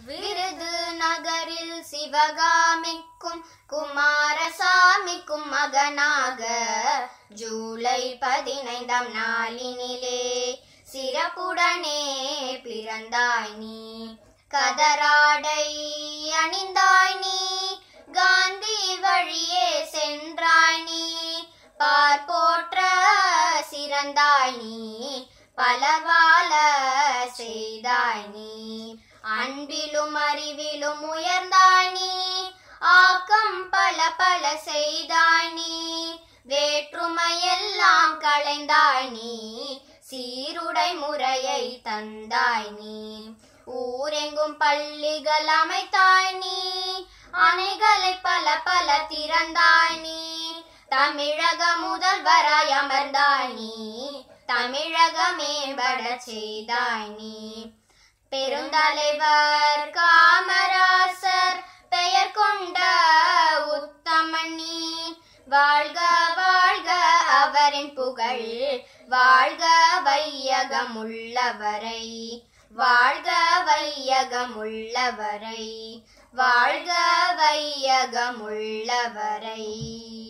விருது நகரில் சிவகாமிக்கும் குமாரசாமிக்கும் மகனாக ஜூலை பதினைந்தாம் நாளினிலே சிறப்புடனே பிறந்தாய் நீ கதராடை அணிந்தாய் நீ காந்தி வழியே சென்றாய் நீ பார்ப்போற்ற சிறந்தாய் நீ பலவால செய்தாய் நீ அன்பிலும் அறிவிலும் உயர்ந்தாய் நீ ஆக்கம் பல பல செய்தாய் நீ வேற்றுமையெல்லாம் களைந்தாய் நீ சீருடை முறையை தந்தாய் நீ ஊரெங்கும் பள்ளிகள் அமைத்தாய் நீ அணைகளை பல பல திறந்தாய் நீ தமிழக முதல்வராய் அமர்ந்தாய் நீ தமிழக மேம்பட செய்தாய் நீ பெருந்தலைவர் காமராசர் பெயர் கொண்ட உத்தமணி வாழ்க வாழ்க அவரின் புகழ் வாழ்க வையகமுள்ளவரை வாழ்க வையகமுள்ளவரை வாழ்க வையகமுள்ளவரை